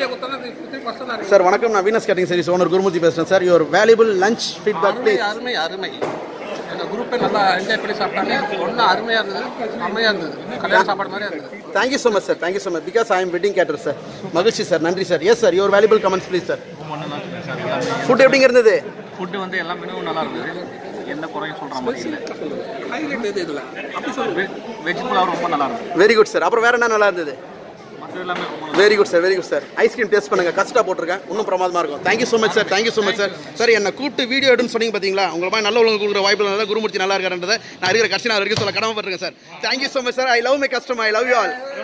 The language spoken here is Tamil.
வீடியோ கொடுத்தா திருப்பி ஃபஸ்ட்டு தான் சார் வணக்கம் நான் Venus catering service owner Gurumurthy பேசுகிறேன் sir your valuable lunch feedback அருமை ப்ளீஸ் அருமை அருமை எங்கள் குரூப்பே நல்லா என்ஜாய் பண்ணி சாப்பிட்டாங்க ஒன்றும் அருமையாக இருந்தது செம்மையாக இருந்தது கல்யாண சாப்பாடு மாதிரியே இருந்தது thank you so much sir thank you so much because I am wedding caterer sir மகிழ்ச்சி சார் நன்றி sir yes sir your valuable comments please sir food எப்படிங்க இருந்தது ஃபுட்டு வந்து எல்லா மெனுவும் நல்லா இருந்தது எந்த குறையும் சொல்கிற மாதிரி இல்லை ஹைலைட் இது இதில் அப்படி சொல்லுங்க வெஜ் புலாவ் ரொம்ப நல்லா இருந்தது வெரி குட் சார் அப்புறம் வேற என்ன நல்லா இருந்தது மற்ற எல்லாமே ரொம்ப நல்லா very good sir very good sir ice cream taste பண்ணுங்க கஸ்டா போட்டிருக்கேன் இன்னும் பிரமாதமா இருக்கும் thank you so much sir thank you so much sir sir என்ன கூப்பிட்டு வீடியோ எடுன்னு சொன்னீங்க பார்த்தீங்களா உங்களை மாதிரி நல்ல உலகம் கொடுக்குற வாய்ப்பு நல்லா குருமூர்த்தி நல்லா இருக்காருன்றதை நான் இருக்கிற கட்சி நான் வரைக்கும் சொல்ல கடமைப்பட்டிருக்கேன் sir thank you so much sir I love my customer I love you all